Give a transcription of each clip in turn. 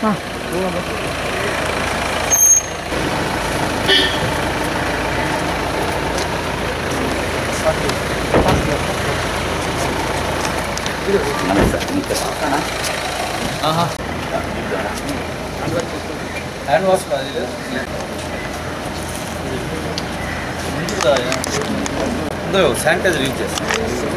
Hand wash కాదు ఇది ఇందులో శానిటైజర్ యూజ్ చేస్తాం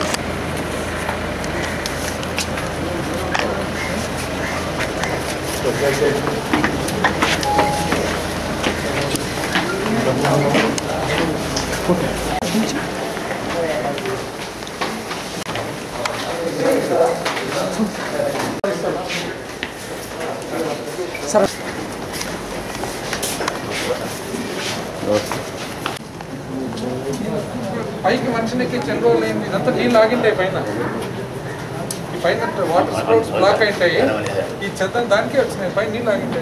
పైకి మనిషిని ఎక్కించి ఎన్ని రోజులు అయింది ఇదంతా నీళ్ళు ఆగింటాయి పైన ఈ పైన వాటర్ స్ప్రౌట్స్ బ్లాక్ అయింటాయి ఈ చెత్త దానికే వచ్చినాయి పైన నీళ్ళు ఆగింటాయి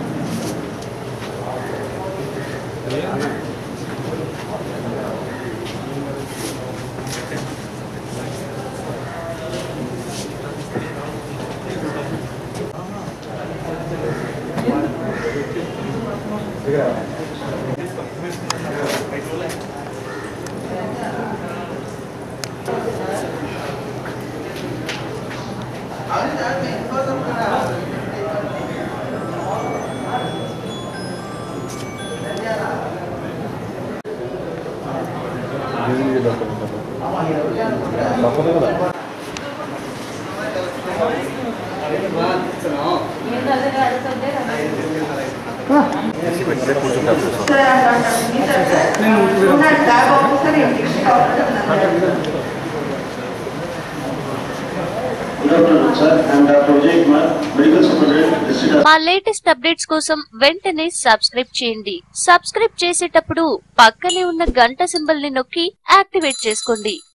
Good afternoon, sir. I am Dr. Vijay Kumar, Medical Superintendent, District మా లేటెస్ట్ అప్డేట్స్ కోసం వెంటనే సబ్స్క్రైబ్ చేయండి సబ్స్క్రైబ్ చేసేటప్పుడు పక్కనే ఉన్న గంట సింబల్ ని నొక్కి యాక్టివేట్ చేసుకోండి